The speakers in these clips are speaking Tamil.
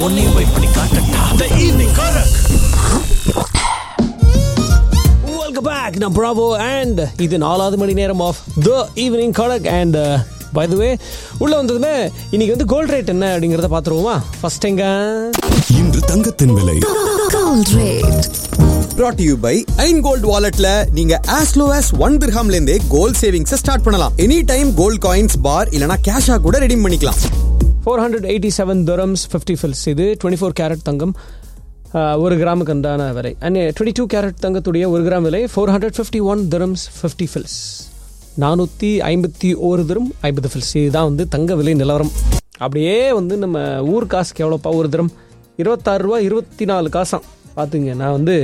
உன்னையும் போய் பண்ணி காட்டட்டா த ஈவினிங் கரக் வெல்கம் பேக் நான் ப்ராவோ அண்ட் இது நாலாவது மணி நேரம் ஆஃப் த ஈவினிங் கலக் அண்ட் பை த வே உள்ள வந்ததுமே இன்னைக்கு வந்து கோல்ட் ரேட் என்ன அப்படிங்கறத பாத்துருவோமா ஃபர்ஸ்ட் எங்க இன்று தங்கத்தின் விலை Gold rate. brought to you by ஐன் கோல்ட் வாலெட்ல நீங்க as low as ஒன் திர்ஹாம்ல இருந்தே கோல்ட் சேவிங்ஸ் ஸ்டார்ட் பண்ணலாம் any time gold coins bar இல்லனா கேஷா கூட ரெடீம் பண்ணிக்கலாம் four hundred eighty seven dirhams fifty fils இது டுவெண்ட்டி ஃபோர் கேரட் தங்கம் அஹ், ஒரு கிராமுக்கு உண்டான விலை அண்ட் டுவெண்ட்டி டூ கேரட் தங்கத்துடைய ஒரு கிராம் விலை four hundred fifty one dirhams fifty fils நானூற்றி ஐம்பத்தி ஒரு தரம் ஐம்பது ஃபில்ஸ் இதுதான் வந்து தங்க விலை நிலவரம் அப்படியே வந்து நம்ம ஊர் காசுக்கு எவ்வளோப்பா ஒரு தரம் இருபத்தாறு ரூபா இருபத்தி நாலு காசாம் பார்த்துங்க நான் வந்து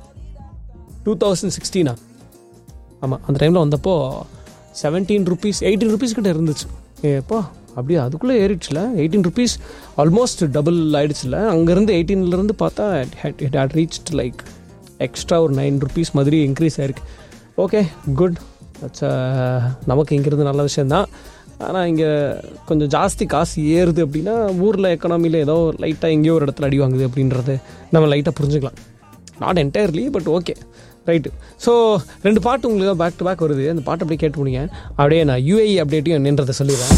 டூ தௌசண்ட் சிக்ஸ்டீனா ஆமாம் அந்த டைமில் வந்தப்போ செவன்டீன் ருபீஸ் எயிட்டீன் ருபீஸ் கிட்ட இருந்துச்சு ஏப்பா அப்படியே அதுக்குள்ளே ஏறிடுச்சுல எயிட்டீன் ருபீஸ் ஆல்மோஸ்ட் டபுள் ஆயிடுச்சுல அங்கேருந்து எயிட்டீன்லேருந்து பார்த்தா it had reached like extra ஒரு நைன் ருபீஸ் மாதிரி இன்க்ரீஸ் ஆயிருக்கு ஓகே குட் நமக்கு இங்கிருந்து நல்ல விஷயந்தான் ஆனால் இங்கே கொஞ்சம் ஜாஸ்தி காசு ஏறுது அப்படின்னா ஊரில் எக்கனாமியில் ஏதோ லைட்டாக எங்கேயோ ஒரு இடத்துல அடி வாங்குது அப்படின்றது நம்ம லைட்டாக புரிஞ்சுக்கலாம் not entirely but okay right so ரெண்டு பாட்டு உங்களுக்கு பேக் டு பேக் வருது அந்த பாட்டு அப்படியே கேட்டு முடியுங்க அப்படியே நான் யூஏஇ அப்டேட்டையும் என்னன்றதை சொல்லிடுறேன்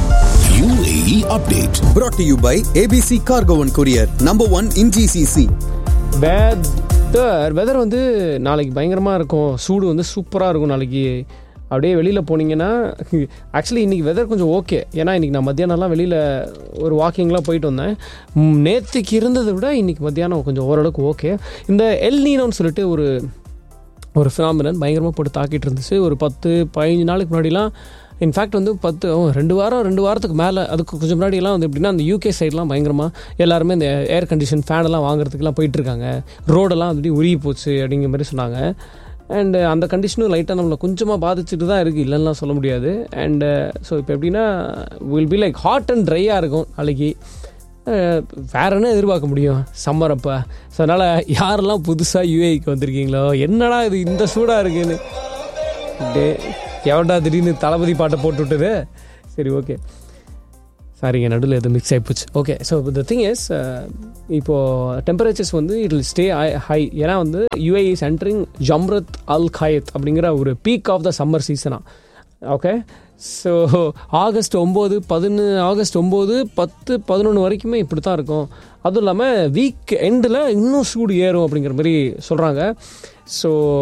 UAE update brought to you by ABC cargo one courier number one in GCC weather weather வந்து நாளைக்கு பயங்கரமாக இருக்கும் சூடு வந்து சூப்பராக இருக்கும் நாளைக்கு அப்படியே வெளியில் போனீங்கன்னா ஆக்சுவலி இன்றைக்கி வெதர் கொஞ்சம் ஓகே ஏன்னா இன்றைக்கி நான் மத்தியானம்லாம் வெளியில் ஒரு வாக்கிங்லாம் போயிட்டு வந்தேன் ம், நேத்துக்கு இருந்ததை விட இன்றைக்கி மத்தியானம் கொஞ்சம் ஓரளவுக்கு ஓகே இந்த எல் நீனோன்னு சொல்லிட்டு ஒரு ஒரு ஃபினாமினன் பயங்கரமாக போட்டு தாக்கிட்டு இருந்துச்சு ஒரு பத்து பதினஞ்சு நாளுக்கு முன்னாடிலாம் இன்ஃபேக்ட் வந்து பத்து ஓ, ரெண்டு வாரம் ரெண்டு வாரத்துக்கு மேலே அதுக்கு கொஞ்சம் முன்னாடிலாம் வந்து எப்படின்னா அந்த யூகே சைட்லாம் பயங்கரமாக எல்லாருமே இந்த ஏர் கண்டிஷன் ஃபேனெல்லாம் வாங்குறதுக்குலாம் போயிட்டுருக்காங்க ரோடெல்லாம் அப்படி உருகி போச்சு அப்படிங்கிற மாதிரி சொன்னாங்க அண்டு அந்த கண்டிஷனும் லைட்டாக நம்மளை கொஞ்சமாக பாதிச்சுட்டு தான் இருக்குது இல்லைன்னா சொல்ல முடியாது அண்டு ஸோ இப்போ எப்படின்னா will be like hot and ட்ரையாக இருக்கும் நாளைக்கு அஹ், வேற என்ன எதிர்பார்க்க முடியும் சம்மர் அப்போ ஸோ அதனால் யாரெல்லாம் புதுசாக யூஏக்கு வந்திருக்கீங்களோ என்னடா இது இந்த சூடாக இருக்குன்னு டே எவன்டா திடீர்னு தளபதி பாட்டை போட்டு விட்டது சரி ஓகே சாரிங்க நடுவில் எதுவும் மிக்ஸ் ஆகிப்போச்சு okay so the thing is இப்போது டெம்பரேச்சர்ஸ் வந்து இட் வில் ஸ்டே ஹை ஏன்னா வந்து யூஏ இஸ் என்டரிங் ஜம்ரத் அல் காயத் அப்படிங்கிற ஒரு பீக் ஆஃப் த சம்மர் சீசனாக ஓகே ஸோ ஆகஸ்ட் ஒம்பது பதினொன்று ஆகஸ்ட் ஒம்பது பத்து பதினொன்று வரைக்குமே இப்படி தான் இருக்கும் அதுவும் இல்லாமல் வீக் எண்டில் இன்னும் சூடு ஏறும் அப்படிங்கிற மாதிரி சொல்கிறாங்க ஸோ